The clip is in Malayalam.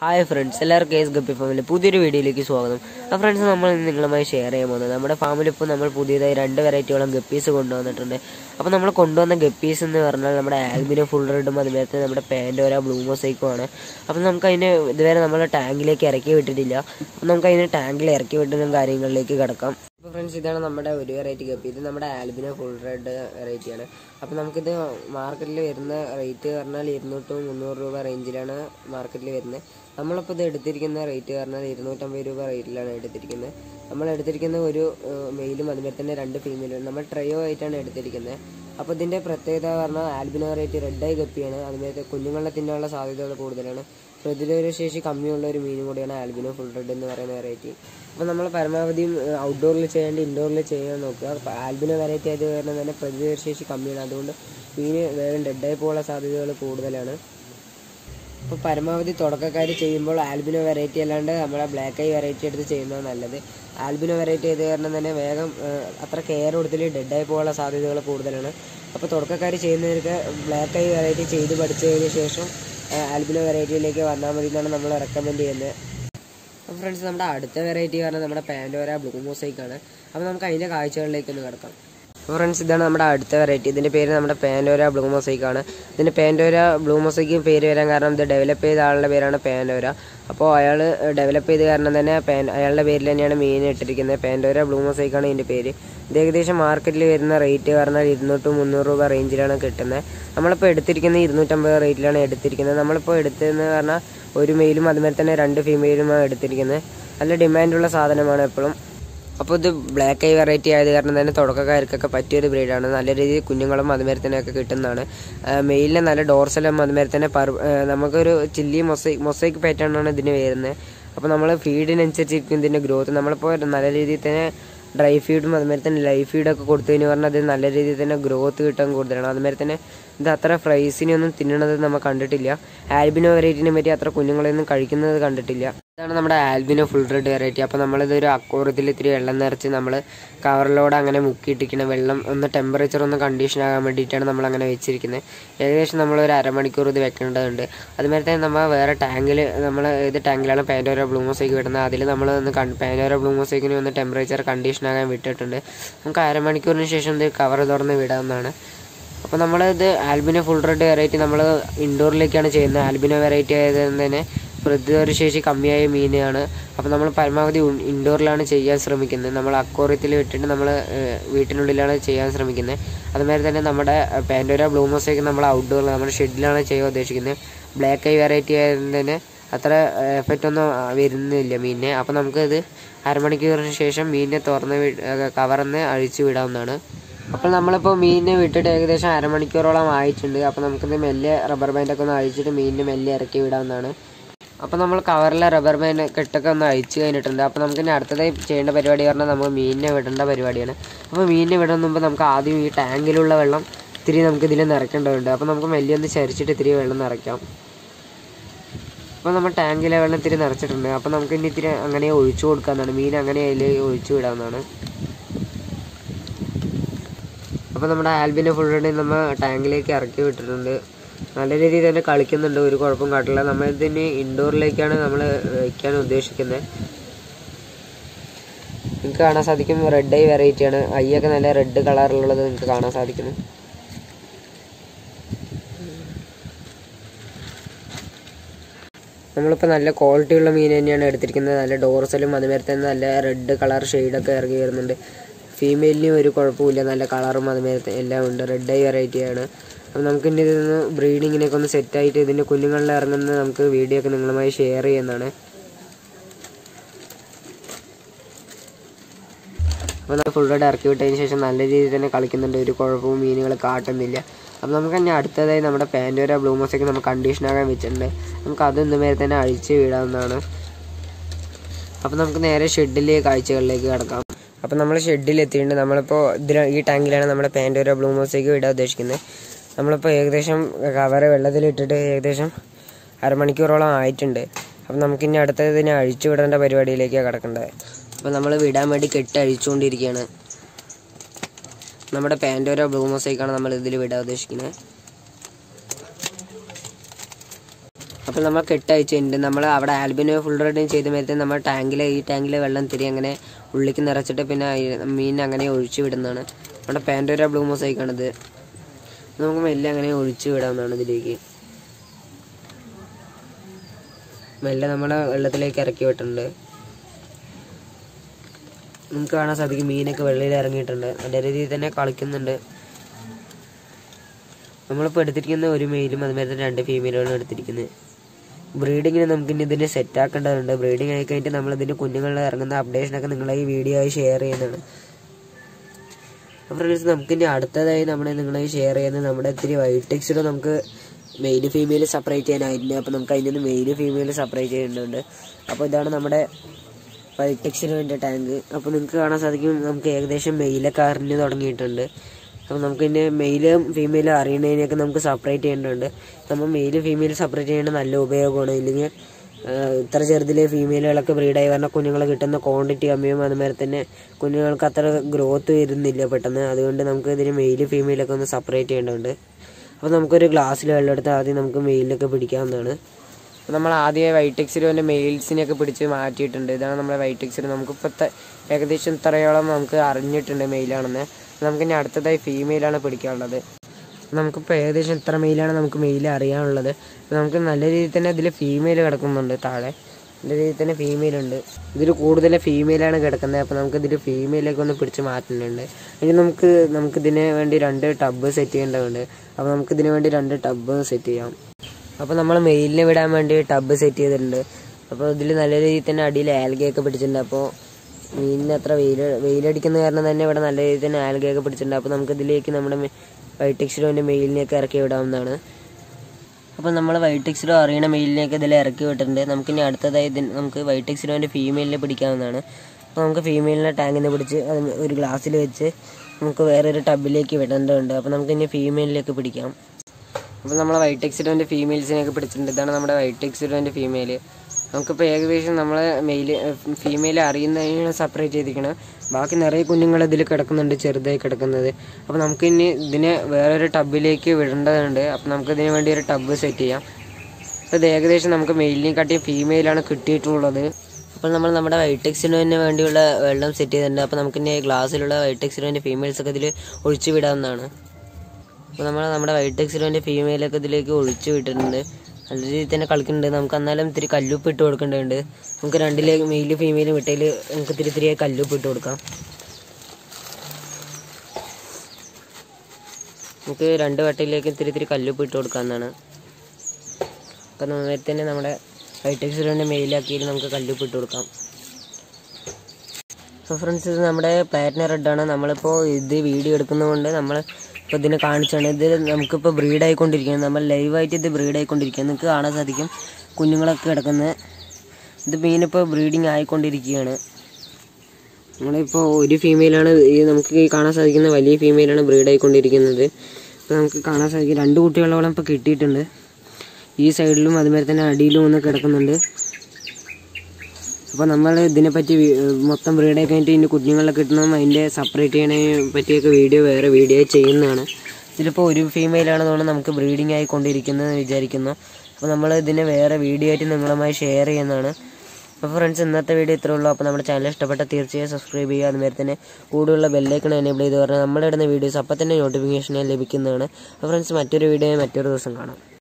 ഹായ് ഫ്രണ്ട്സ് എല്ലാവർക്കും കേസ് ഗപ്പി ഫാമിലി പുതിയൊരു വീഡിയോയിലേക്ക് സ്വാഗതം അപ്പോൾ ഫ്രണ്ട്സ് നമ്മൾ ഇന്ന് നിങ്ങളുമായി ഷെയർ ചെയ്യാൻ പോകുന്നത് നമ്മുടെ ഫാമിൽ ഇപ്പോൾ നമ്മൾ പുതിയതായി രണ്ട് വെറൈറ്റിയോളം ഗപ്പീസ് കൊണ്ടുവന്നിട്ടുണ്ട് അപ്പോൾ നമ്മൾ കൊണ്ടുവന്ന ഗപ്പീസ് എന്ന് പറഞ്ഞാൽ നമ്മുടെ ആൽബിനോ ഫുൾ റെഡും അതുപോലെ തന്നെ നമ്മുടെ പാൻഡോര ബ്ലൂ മൊസൈക്കും ആണ് അപ്പോൾ നമുക്ക് അതിനെ ഇതുവരെ നമ്മൾ ടാങ്കിലേക്ക് ഇറക്കി വിട്ടിട്ടില്ല അപ്പോൾ നമുക്ക് അതിനെ ടാങ്കിൽ ഇറക്കി വിട്ടുന്ന കാര്യങ്ങളിലേക്ക് കിടക്കാം അപ്പോൾ ഫ്രണ്ട്സ് ഇതാണ് നമ്മുടെ ഒരു വെറൈറ്റി ഗപ്പി ഇത് നമ്മുടെ ആൽബിനോ ഫുൾ റെഡ് വെറൈറ്റിയാണ് അപ്പോൾ നമുക്കിത് മാർക്കറ്റിൽ വരുന്ന റേറ്റ് പറഞ്ഞാൽ ഇരുന്നൂറ് മുന്നൂറ് രൂപ റേഞ്ചിലാണ് മാർക്കറ്റിൽ വരുന്നത് നമ്മളിപ്പോൾ ഇത് എടുത്തിരിക്കുന്ന റേറ്റ് പറഞ്ഞാൽ ഇരുന്നൂറ്റമ്പത് രൂപ റേറ്റിലാണ് എടുത്തിരിക്കുന്നത് നമ്മൾ എടുത്തിരിക്കുന്ന ഒരു മെയിലും അതുപോലെ തന്നെ രണ്ട് ഫീമെയിലും നമ്മൾ ട്രയോ ആയിട്ടാണ് എടുത്തിരിക്കുന്നത് അപ്പോൾ ഇതിൻ്റെ പ്രത്യേകത പറഞ്ഞാൽ ആൽബിനോ റേറ്റ് റെഡ് ആയി ഗപ്പിയാണ് അതുപോലെ കുഞ്ഞുങ്ങളെ തിന്നാനുള്ള സാധ്യതകൾ കൂടുതലാണ് പ്രതിരോധ ശേഷി കമ്മിയുള്ള ഒരു മീനും കൂടിയാണ് ആൽബിനോ ഫുൾ റെഡ് എന്ന് പറയുന്ന വെറൈറ്റി അപ്പോൾ നമ്മൾ പരമാവധിയും ഔട്ട്ഡോറിൽ ചെയ്യേണ്ട ഇൻഡോറിൽ ചെയ്യാൻ നോക്കുക അപ്പോൾ ആൽബിനോ വെറൈറ്റി ആയത് കാരണം തന്നെ പ്രതിരോധ ശേഷി കമ്മിയാണ് അതുകൊണ്ട് മീന് വേഗം ഡെഡായി പോകാനുള്ള സാധ്യതകൾ കൂടുതലാണ് അപ്പോൾ പരമാവധി തുടക്കക്കാർ ചെയ്യുമ്പോൾ ആൽബിനോ വെറൈറ്റി അല്ലാണ്ട് നമ്മളെ ബ്ലാക്ക് ഐ വെറൈറ്റി എടുത്ത് ചെയ്യുന്നതാണ് നല്ലത് ആൽബിനോ വെറൈറ്റി ചെയ്ത് കാരണം തന്നെ വേഗം ഏഹ്, അത്ര കെയർ കൊടുത്തില്ല ഡെഡായി പോകാനുള്ള സാധ്യതകൾ കൂടുതലാണ് അപ്പോൾ തുടക്കക്കാർ ചെയ്യുന്നവർക്ക് ബ്ലാക്ക് ഐ വെറൈറ്റി ചെയ്ത് പഠിച്ചതിന് ശേഷം ഏഹ്, ആൽബിനോ വെറൈറ്റിയിലേക്ക് വന്നാൽ മതി എന്നാണ് നമ്മൾ റെക്കമെൻഡ് ചെയ്യുന്നത് അപ്പോൾ ഫ്രണ്ട്സ് നമ്മുടെ അടുത്ത വെറൈറ്റി പറഞ്ഞാൽ നമ്മുടെ പാൻഡോര ബ്ലൂ മൊസൈക്ക് ആണ് അപ്പോൾ നമുക്ക് അതിൻ്റെ കാഴ്ചകളിലേക്ക് ഒന്ന് കിടക്കാം അപ്പോൾ ഫ്രണ്ട്സ് ഇതാണ് നമ്മുടെ അടുത്ത വെറൈറ്റി ഇതിൻ്റെ പേര് നമ്മുടെ പാൻഡോര ബ്ലൂ മൊസൈക്ക് ആണ് ഇതിൻ്റെ പാൻഡോര ബ്ലൂ മൊസൈക്ക് പേര് വരാൻ കാരണം ഇത് ഡെവലപ്പ് ചെയ്ത ആളുടെ പേരാണ് പാൻഡോര അപ്പോൾ അയാൾ ഡെവലപ്പ് ചെയ്ത് കാരണം തന്നെ പാൻ അയാളുടെ പേരിൽ തന്നെയാണ് മീൻ ഇട്ടിരിക്കുന്നത് പാൻഡോര ബ്ലൂ മൊസൈക്ക് ആണ് ഇതിൻ്റെ പേര് ഇത് ഏകദേശം മാർക്കറ്റിൽ വരുന്ന റേറ്റ് പറഞ്ഞാൽ ഇരുന്നൂറ് to മുന്നൂറ് രൂപ റേഞ്ചിലാണ് കിട്ടുന്നത് നമ്മളിപ്പോൾ എടുത്തിരിക്കുന്നത് ഇരുന്നൂറ്റമ്പത് റേറ്റിലാണ് എടുത്തിരിക്കുന്നത് നമ്മളിപ്പോൾ എടുത്തതെന്ന് പറഞ്ഞാൽ ഒരു മെയിലും അതുപോലെ തന്നെ രണ്ട് ഫീമെയിലുമാണ് എടുത്തിരിക്കുന്നത് നല്ല ഡിമാൻഡുള്ള സാധനമാണ് എപ്പോഴും അപ്പോൾ ഇത് ബ്ലാക്ക് ഐ വെറൈറ്റി ആയത് കാരണം തന്നെ തുടക്കക്കാർക്കൊക്കെ പറ്റിയൊരു ബ്രീഡാണ് നല്ല രീതിയിൽ കുഞ്ഞുങ്ങളും അതുമാതിരി തന്നെ ഒക്കെ കിട്ടുന്നതാണ് മെയിലിന് നല്ല ഡോർസലും അതുമാതിരി തന്നെ പർ ആ, നമുക്കൊരു ചില്ലി മൊസൈക്ക് മൊസൈക്ക് പാറ്റേൺ ആണ് ഇതിന് വരുന്നത് അപ്പോൾ നമ്മൾ ഫീഡിനനുസരിച്ചിരിക്കും ഇതിൻ്റെ ഗ്രോത്ത് നമ്മളിപ്പോൾ നല്ല രീതിയിൽ തന്നെ ഡ്രൈ ഫീഡും അതുമാതിരി തന്നെ ലൈഫ് ഫീഡൊക്കെ കൊടുത്തതിന് പറഞ്ഞാൽ അത് നല്ല രീതിയിൽ തന്നെ ഗ്രോത്ത് കിട്ടാൻ കൂടുതലാണ് അതുമാതിരി തന്നെ ഇത് അത്ര ഫ്രൈസിനെയൊന്നും തിന്നണത് നമ്മൾ കണ്ടിട്ടില്ല ആൽബിനോ വെറൈറ്റിനെ പറ്റി അത്ര കുഞ്ഞുങ്ങളെയൊന്നും കഴിക്കുന്നത് കണ്ടിട്ടില്ല ഇതാണ് നമ്മുടെ ആൽബിനോ ഫുൾ റെഡ് വെറൈറ്റി അപ്പോൾ നമ്മളിതൊരു അക്കോറത്തിൽ ഇത്തിരി വെള്ളം നിറച്ച് നമ്മൾ കവറിലൂടെ അങ്ങനെ മുക്കിയിട്ടിരിക്കുന്ന വെള്ളം ഒന്ന് ടെമ്പറേച്ചർ ഒന്ന് കണ്ടീഷൻ ആകാൻ വേണ്ടിയിട്ടാണ് നമ്മൾ അങ്ങനെ വെച്ചിരിക്കുന്നത് ഏകദേശം നമ്മൾ ഒരു അരമണിക്കൂർ ഇത് വെക്കേണ്ടതുണ്ട് അതുമാതിരി തന്നെ നമ്മൾ വേറെ ടാങ്കിൽ നമ്മൾ ഏത് ടാങ്കിലാണ് പാൻഡോര ബ്ലൂമോസേക്ക് വിടുന്നത് അതിൽ നമ്മൾ ഒന്ന് പാൻഡോര ബ്ലൂമോസേക്കിന് ഒന്ന് ടെമ്പറേച്ചർ കണ്ടീഷൻ ആകാൻ വിട്ടിട്ടുണ്ട് നമുക്ക് അരമണിക്കൂറിന് ശേഷം ഇത് കവർ തുറന്ന് വിടാവുന്നതാണ് അപ്പോൾ നമ്മളിത് ആൽബിനോ ഫുൾ റെഡ് വെറൈറ്റി നമ്മൾ ഇൻഡോറിലേക്കാണ് ചെയ്യുന്നത് ആൽബിനോ വെറൈറ്റി ആയത് തന്നെ പ്രതിരോധ ശേഷി കമ്മിയായ മീനാണ് അപ്പോൾ നമ്മൾ പരമാവധി ഉൺ- ഇൻഡോറിലാണ് ചെയ്യാൻ ശ്രമിക്കുന്നത് നമ്മൾ അക്വോറിയത്തിൽ വിട്ടിട്ട് നമ്മൾ വീട്ടിനുള്ളിലാണ് ചെയ്യാൻ ശ്രമിക്കുന്നത് അതുമാതിരി തന്നെ നമ്മുടെ പാൻഡോര ബ്ലൂമോസേക്ക് നമ്മൾ ഔട്ട്ഡോറിൽ നമ്മുടെ ഷെഡിലാണ് ചെയ്യാൻ ഉദ്ദേശിക്കുന്നത് ബ്ലാക്ക് ഐ വെറൈറ്റി ആയതിന് അത്ര എഫക്റ്റ് ഒന്നും ആ, വരുന്നില്ല മീനിനെ അപ്പോൾ നമുക്കിത് അരമണിക്കൂറിന് ശേഷം മീനിനെ തുറന്ന് കവർന്ന് അഴിച്ചു വിടാവുന്നതാണ് അപ്പോൾ നമ്മളിപ്പോൾ മീനിനെ വിട്ടിട്ട് ഏകദേശം അരമണിക്കൂറോളം ആയിട്ടുണ്ട് അപ്പോൾ നമുക്കിത് മെല്ലെ റബ്ബർ ബാൻഡൊക്കെ ഒന്ന് അഴിച്ചിട്ട് മീനിനെ മെല്ലെ ഇറക്കി വിടാവുന്നതാണ് അപ്പോൾ നമ്മൾ കവറിലെ റബ്ബർ ബാൻഡ് കെട്ടൊക്കെ ഒന്ന് അഴിച്ച് കഴിഞ്ഞിട്ടുണ്ട് അപ്പോൾ നമുക്ക് ഇനി അടുത്തതായി ചെയ്യേണ്ട പരിപാടി പറഞ്ഞാൽ നമ്മൾ മീനിനെ വിടേണ്ട പരിപാടിയാണ് അപ്പോൾ മീനിനെ വിടുന്ന മുമ്പ് നമുക്ക് ആദ്യം ഈ ടാങ്കിലുള്ള വെള്ളം ഇത്തിരി നമുക്ക് ഇതിൽ നിറയ്ക്കേണ്ടതുണ്ട് അപ്പോൾ നമുക്ക് മെല്ലെ ഒന്ന് ചരിച്ചിട്ട് ഇത്തിരി വെള്ളം നിറയ്ക്കാം അപ്പോൾ നമ്മൾ ടാങ്കിലെ വെള്ളം ഇത്തിരി നിറച്ചിട്ടുണ്ട് അപ്പോൾ നമുക്ക് ഇനി ഇത്തിരി അങ്ങനെ ഒഴിച്ചു കൊടുക്കാവുന്നതാണ് മീൻ അങ്ങനെ അതിൽ ഒഴിച്ചു വിടാവുന്നതാണ് അപ്പോൾ നമ്മുടെ ആൽബിനെ ഫുൾ റെഡി നമ്മൾ ടാങ്കിലേക്ക് ഇറക്കി വിട്ടിട്ടുണ്ട് നല്ല രീതിയിൽ തന്നെ കളിക്കുന്നുണ്ട് ഒരു കുഴപ്പം കാട്ടില്ല നമ്മൾ ഇതിന് ഇൻഡോറിലേക്കാണ് നമ്മൾ വയ്ക്കാൻ ഉദ്ദേശിക്കുന്നത് നിങ്ങൾക്ക് കാണാൻ സാധിക്കും റെഡ് ഐ വെറൈറ്റിയാണ് ഐയൊക്കെ നല്ല റെഡ് കളറിലുള്ളത് നിങ്ങൾക്ക് കാണാൻ സാധിക്കുന്നു നമ്മളിപ്പോൾ നല്ല ക്വാളിറ്റി ഉള്ള മീൻ തന്നെയാണ് എടുത്തിരിക്കുന്നത് നല്ല ഡോർസലും അതുമാതിരി തന്നെ നല്ല റെഡ് കളർ ഷെയ്ഡൊക്കെ ഇറങ്ങി വരുന്നുണ്ട് ഫീമെയിലിനും ഒരു കുഴപ്പമില്ല നല്ല കളറും അതുമാതിരി ത- എല്ലാം ഉണ്ട് റെഡ് ഐ വെറൈറ്റിയാണ് അപ്പോൾ നമുക്ക് ഇനി ഇതൊന്ന് ബ്രീഡിങ്ങിനൊക്കെ ഒന്ന് സെറ്റായിട്ട് ഇതിൻ്റെ കുഞ്ഞുങ്ങളിൽ ഇറങ്ങുന്ന നമുക്ക് വീഡിയോ ഒക്കെ നിങ്ങളുമായി ഷെയർ ചെയ്യുന്നതാണ് അപ്പോൾ നമ്മൾ ഫുൾ റെഡ് ഇറക്കി വിട്ടതിന് ശേഷം നല്ല രീതിയിൽ തന്നെ കളിക്കുന്നുണ്ട് ഒരു കുഴപ്പവും മീനുകൾ കാട്ടുന്നില്ല അപ്പോൾ നമുക്ക് ഇനി അടുത്തതായി നമ്മുടെ പാൻഡോര ബ്ലൂമോസൊക്കെ നമുക്ക് കണ്ടീഷനാകാൻ വെച്ചിട്ടുണ്ട് നമുക്ക് അത് ഇന്നുവരെ തന്നെ അഴിച്ച് വിടാവുന്നതാണ് അപ്പോൾ നമുക്ക് നേരെ ഷെഡിലെ കാഴ്ചകളിലേക്ക് കിടക്കാം അപ്പോൾ നമ്മൾ ഷെഡിൽ എത്തിയിട്ടുണ്ട് നമ്മളിപ്പോൾ ഇതിൽ ഈ ടാങ്കിലാണ് നമ്മുടെ പാൻഡോര ബ്ലൂമോസേക്ക് വിടാൻ ഉദ്ദേശിക്കുന്നത് നമ്മളിപ്പോൾ ഏകദേശം കവറ് വെള്ളത്തിലിട്ടിട്ട് ഏകദേശം അരമണിക്കൂറോളം ആയിട്ടുണ്ട് അപ്പോൾ നമുക്കിനി അടുത്തതിനെ അഴിച്ചു വിടേണ്ട പരിപാടിയിലേക്കാണ് കിടക്കേണ്ടത് അപ്പോൾ നമ്മൾ വിടാൻ വേണ്ടി കെട്ട് അഴിച്ചുകൊണ്ടിരിക്കുകയാണ് നമ്മുടെ പാൻഡോര ബ്ലൂമോസേക്കാണ് നമ്മൾ ഇതിൽ വിടാൻ ഉദ്ദേശിക്കുന്നത് അപ്പോൾ നമ്മൾ കെട്ടയച്ചിട്ടുണ്ട് നമ്മൾ അവിടെ ആൽബിനോ ഫുൾ റെഡി ചെയ്ത മേരത്തെ നമ്മൾ ടാങ്കിലെ ഈ ടാങ്കിലെ വെള്ളം തിരി അങ്ങനെ ഉള്ളിലേക്ക് നിറച്ചിട്ട് പിന്നെ ഈ മീൻ അങ്ങനെ ഒഴിച്ചു വിടുന്നതാണ് നമ്മുടെ പാൻറ്റോര ബ്ലൂ മൊസൈക്കാണിത് നമുക്ക് മെല്ലെ അങ്ങനെ ഒഴിച്ചു വിടാവുന്നതാണ് ഇതിലേക്ക് മെല്ലെ നമ്മളെ വെള്ളത്തിലേക്ക് ഇറക്കി വിട്ടിട്ടുണ്ട് നമുക്ക് കാണാൻ സാധിക്കും മീനൊക്കെ വെള്ളയിൽ ഇറങ്ങിയിട്ടുണ്ട് നല്ല രീതിയിൽ തന്നെ കളിക്കുന്നുണ്ട് നമ്മളിപ്പോൾ എടുത്തിരിക്കുന്ന ഒരു മെയിലും അതുമാതിരി തന്നെ രണ്ട് ഫീമെയിലുകളും എടുത്തിരിക്കുന്നത് ബ്രീഡിങ്ങിന് നമുക്ക് ഇനി ഇതിനെ സെറ്റ് ആക്കേണ്ടതുണ്ട് ബ്രീഡിങ് ആയി കഴിഞ്ഞിട്ട് നമ്മൾ ഇതിൻ്റെ കുഞ്ഞുങ്ങളിൽ ഇറങ്ങുന്ന അപ്ഡേഷനൊക്കെ നിങ്ങളെ ഈ വീഡിയോ ആയി ഷെയർ ചെയ്യുന്നതാണ് അപ്പോൾ ഫ്രണ്ട്സ് നമുക്ക് ഇനി അടുത്തതായി നമ്മൾ നിങ്ങളെ ഷെയർ ചെയ്യുന്നത് നമ്മുടെ ഇത്തിരി വൈറ്റ് ടെക്സ്റ്റിൽ നമുക്ക് മെയിൽ ഫീമെയിൽ സെപ്പറേറ്റ് ചെയ്യാനായിട്ടുണ്ട് അപ്പോൾ നമുക്ക് അതിൽ നിന്ന് മെയിൽ ഫീമെയിൽ സെപ്പറേറ്റ് ചെയ്യുന്നുണ്ട് അപ്പോൾ ഇതാണ് നമ്മുടെ വൈറ്റ് ടെക്സ്റ്റിന് വേണ്ട ടാങ്ക് അപ്പോൾ നിങ്ങൾക്ക് കാണാൻ സാധിക്കും നമുക്ക് ഏകദേശം മെയിലൊക്കെ അറിഞ്ഞ് തുടങ്ങിയിട്ടുണ്ട് അപ്പോൾ നമുക്ക് ഇനി മെയിലും ഫീമെയിലും അറിയണതിനൊക്കെ നമുക്ക് സെപ്പറേറ്റ് ചെയ്യേണ്ടതുണ്ട് നമ്മൾ മെയിലും ഫീമെയിലും സെപ്പറേറ്റ് ചെയ്യേണ്ടത് നല്ല ഉപയോഗമാണ് ഇല്ലെങ്കിൽ ആഹ് ഇത്ര ചെറുതിലെ ഫീമെയിലുകളൊക്കെ ബ്രീഡായി പറഞ്ഞാൽ കുഞ്ഞുങ്ങൾ കിട്ടുന്ന ക്വാണ്ടിറ്റി കമ്മിയും അതുമാതിരി തന്നെ കുഞ്ഞുങ്ങൾക്ക് അത്ര ഗ്രോത്ത് വരുന്നില്ല പെട്ടെന്ന് അതുകൊണ്ട് നമുക്ക് ഇതിന് മെയിലും ഫീമെയിലൊക്കെ ഒന്ന് സെപ്പറേറ്റ് ചെയ്യേണ്ടതുണ്ട് അപ്പോൾ നമുക്കൊരു ഗ്ലാസ്സിൽ വെള്ളം എടുത്ത് ആദ്യം നമുക്ക് മെയിലൊക്കെ പിടിക്കാവുന്നതാണ് അപ്പോൾ നമ്മൾ ആദ്യം വൈറ്റ് ടെക്സിൽ വല്ല മെയിൽസിനെയൊക്കെ പിടിച്ച് മാറ്റിയിട്ടുണ്ട് ഇതാണ് നമ്മുടെ വൈറ്റ് ടെക്സിൽ നമുക്കിപ്പോൾ ത- ഏകദേശം ഇത്രയോളം നമുക്ക് അറിഞ്ഞിട്ടുണ്ട് മെയിലാണെന്ന് നമുക്ക് ഇനി അടുത്തതായി ഫീമെയിലാണ് പിടിക്കാനുള്ളത് നമുക്കിപ്പോൾ ഏകദേശം ഇത്ര മെയിലാണ് നമുക്ക് മെയിൽ അറിയാനുള്ളത് അപ്പോൾ നമുക്ക് നല്ല രീതിയിൽ തന്നെ ഇതിൽ ഫീമെയിൽ കിടക്കുന്നുണ്ട് താഴെ നല്ല രീതിയിൽ തന്നെ ഫീമെയിൽ ഉണ്ട് ഇതിൽ കൂടുതൽ ഫീമെയിലാണ് കിടക്കുന്നത് അപ്പോൾ നമുക്ക് ഇതിൽ ഫീമെയിലൊക്കെ ഒന്ന് പിടിച്ച് മാറ്റുന്നുണ്ട് ഇനി നമുക്ക് നമുക്ക് ഇതിന് വേണ്ടി രണ്ട് ടബ് സെറ്റ് ചെയ്യേണ്ടതുണ്ട് അപ്പോൾ നമുക്ക് ഇതിന് വേണ്ടി രണ്ട് ടബ് സെറ്റ് ചെയ്യാം അപ്പോൾ നമ്മൾ മെയിലിന് വിടാൻ വേണ്ടി ടബ് സെറ്റ് ചെയ്തിട്ടുണ്ട് അപ്പോൾ ഇതിൽ നല്ല രീതിയിൽ തന്നെ അടിയിൽ ആൽഗയൊക്കെ പിടിച്ചിട്ടുണ്ട് അപ്പോൾ മീനിന് അത്ര വെയിൽ വെയിലടിക്കുന്ന കാരണം തന്നെ ഇവിടെ നല്ല രീതിയിൽ തന്നെ ആൽഗയൊക്കെ പിടിച്ചിട്ടുണ്ട് അപ്പോൾ നമുക്ക് ഇതിലേക്ക് നമ്മുടെ വൈറ്റ് ടെക്സ്റ്റിലോ മെയിലിനെയൊക്കെ ഇറക്കി വിടാവുന്നതാണ് അപ്പോൾ നമ്മൾ വൈറ്റ് ടെക്സ്റ്റിലോ അറിയണ മെയിലിനെയൊക്കെ ഇതിൽ ഇറക്കി വിട്ടിട്ടുണ്ട് നമുക്ക് ഇനി അടുത്തതായി ഇതിന് നമുക്ക് വൈറ്റ് ടെക്സ്റ്റിലോൻ്റെ ഫീമെയിലിനെ പിടിക്കാവുന്നതാണ് അപ്പോൾ നമുക്ക് ഫീമെയിലിനെ ടാങ്കിൽ നിന്ന് പിടിച്ച് അത് ഒരു ഗ്ലാസ്സിൽ വെച്ച് നമുക്ക് വേറൊരു ടബിലേക്ക് വിടേണ്ടതുണ്ട് അപ്പോൾ നമുക്ക് ഇനി ഫീമെയിലിലേക്ക് പിടിക്കാം അപ്പോൾ നമ്മൾ വൈറ്റ് എക്സിഡൻറ്റ് ഫീമെയിൽസിനെയൊക്കെ പിടിച്ചിട്ടുണ്ട് ഇതാണ് നമ്മുടെ വൈറ്റ് എക്സിഡൻറ്റ് ഫീമെയിൽ നമുക്കിപ്പോൾ ഏകദേശം നമ്മൾ മെയിൽ ഫീമെയിൽ അറിയുന്നതിന് സെപ്പറേറ്റ് ചെയ്തിരിക്കണം ബാക്കി നിറയെ കുഞ്ഞുങ്ങൾ ഇതിൽ കിടക്കുന്നുണ്ട് ചെറുതായി കിടക്കുന്നത് അപ്പോൾ നമുക്ക് ഇനി ഇതിനെ വേറൊരു ടബിലേക്ക് വിടേണ്ടതുണ്ട് അപ്പോൾ നമുക്ക് ഇതിന് വേണ്ടി ഒരു ടബ് സെറ്റ് ചെയ്യാം അപ്പോൾ ഇത് ഏകദേശം നമുക്ക് മെയിലിനെ കാട്ടി ഫീമെയിലാണ് കിട്ടിയിട്ടുള്ളത് അപ്പോൾ നമ്മൾ നമ്മുടെ വൈറ്റ് എക്സിഡൻറ്റിന് വേണ്ടിയുള്ള വെള്ളം സെറ്റ് ചെയ്തിട്ടുണ്ട് അപ്പോൾ നമുക്ക് ഇനി ഗ്ലാസ്സിലുള്ള വൈറ്റ് എക്സിഡൻറ്റ് ഫീമെയിൽസ് ഒക്കെ ഇതിൽ ഒഴിച്ചു വിടാവുന്നതാണ് അപ്പോൾ നമ്മൾ നമ്മുടെ വൈറ്റ് എക്സിഡൻറ്റ് ഫീമെയിലൊക്കെ ഇതിലേക്ക് ഒഴിച്ചു വിട്ടിട്ടുണ്ട് നല്ല രീതിയിൽ തന്നെ കളിക്കുന്നുണ്ട് നമുക്ക് എന്നാലും ഇത്തിരി കല്ലുപ്പ് ഇട്ട് കൊടുക്കേണ്ടതുണ്ട് നമുക്ക് രണ്ടിലെ മെയിലും ഫീമെയിലും വിട്ടതിൽ നമുക്ക് ഇത്തിരി ഇത്തിരി കല്ലുപ്പ് ഇട്ട് കൊടുക്കാം നമുക്ക് രണ്ട് വട്ടയിലേക്ക് ഇത്തിരി ഇത്തിരി കല്ലുപ്പ് ഇട്ട് കൊടുക്കാവുന്നതാണ് അപ്പോൾ നേരത്തെ തന്നെ നമ്മുടെ വൈറ്റ് എക്സിഡൻറ്റ് മെയിലാക്കിയിട്ട് നമുക്ക് കല്ലുപ്പ് ഇട്ട് കൊടുക്കാം സോ ഫ്രണ്ട്സ് ഇത് നമ്മുടെ പ്ലാറ്റിന റെഡാണ് നമ്മളിപ്പോൾ ഇത് വീഡിയോ എടുക്കുന്നതുകൊണ്ട് നമ്മൾ ഇപ്പോൾ ഇതിനെ കാണിച്ചാണ് ഇത് നമുക്കിപ്പോൾ ബ്രീഡ് ആയിക്കൊണ്ടിരിക്കുകയാണ് നമ്മൾ ലൈവായിട്ട് ഇത് ബ്രീഡ് ആയിക്കൊണ്ടിരിക്കുകയാണ് നിങ്ങൾക്ക് കാണാൻ സാധിക്കും കുഞ്ഞുങ്ങളൊക്കെ കിടക്കുന്നത് ഇത് മീനിപ്പോൾ ബ്രീഡിങ് ആയിക്കൊണ്ടിരിക്കുകയാണ് നമ്മളിപ്പോൾ ഒരു ഫീമെയിലാണ് ഈ നമുക്ക് ഈ കാണാൻ സാധിക്കുന്ന വലിയ ഫീമെയിലാണ് ബ്രീഡ് ആയിക്കൊണ്ടിരിക്കുന്നത് ഇപ്പോൾ നമുക്ക് കാണാൻ സാധിക്കും രണ്ട് കുട്ടികളോളം ഇപ്പോൾ കിട്ടിയിട്ടുണ്ട് ഈ സൈഡിലും അതുമാതിരി തന്നെ അടിയിലും ഒന്ന് കിടക്കുന്നുണ്ട് അപ്പോൾ നമ്മൾ ഇതിനെപ്പറ്റി വി- മൊത്തം ബ്രീഡൊക്കെ കഴിഞ്ഞിട്ട് ഇതിൻ്റെ കുഞ്ഞുങ്ങളെ കിട്ടണം അതിൻ്റെ സെപ്പറേറ്റ് ചെയ്യണതിനെ പറ്റിയൊക്കെ വീഡിയോ വേറെ വീഡിയോ ചെയ്യുന്നതാണ് ഇതിലിപ്പോൾ ഒരു ഫീമെയിലാണ് തോന്നുന്നു നമുക്ക് ബ്രീഡിംഗ് ആയിക്കൊണ്ടിരിക്കുന്നതെന്ന് വിചാരിക്കുന്നു അപ്പോൾ നമ്മൾ ഇതിനെ വേറെ വീഡിയോ ആയിട്ട് നിങ്ങളുമായി ഷെയർ ചെയ്യുന്നതാണ് അപ്പോൾ ഫ്രണ്ട്സ് ഇന്നത്തെ വീഡിയോ ഇത്രേ ഉള്ളൂ അപ്പോൾ നമ്മുടെ ചാനൽ ഇഷ്ടപ്പെട്ട തീർച്ചയായും സബ്സ്ക്രൈബ് ചെയ്യുക അതുമാതിരി തന്നെ കൂടുതലുള്ള ബെല്ലൈക്കൺ എനേബിൾ ചെയ്ത് പറഞ്ഞാൽ നമ്മളിടുന്ന വീഡിയോസ് അപ്പോൾ തന്നെ നോട്ടിഫിക്കേഷൻ ലഭിക്കുന്നതാണ് അപ്പോൾ ഫ്രണ്ട്സ് മറ്റൊരു വീഡിയോ മറ്റൊരു ദിവസം കാണാം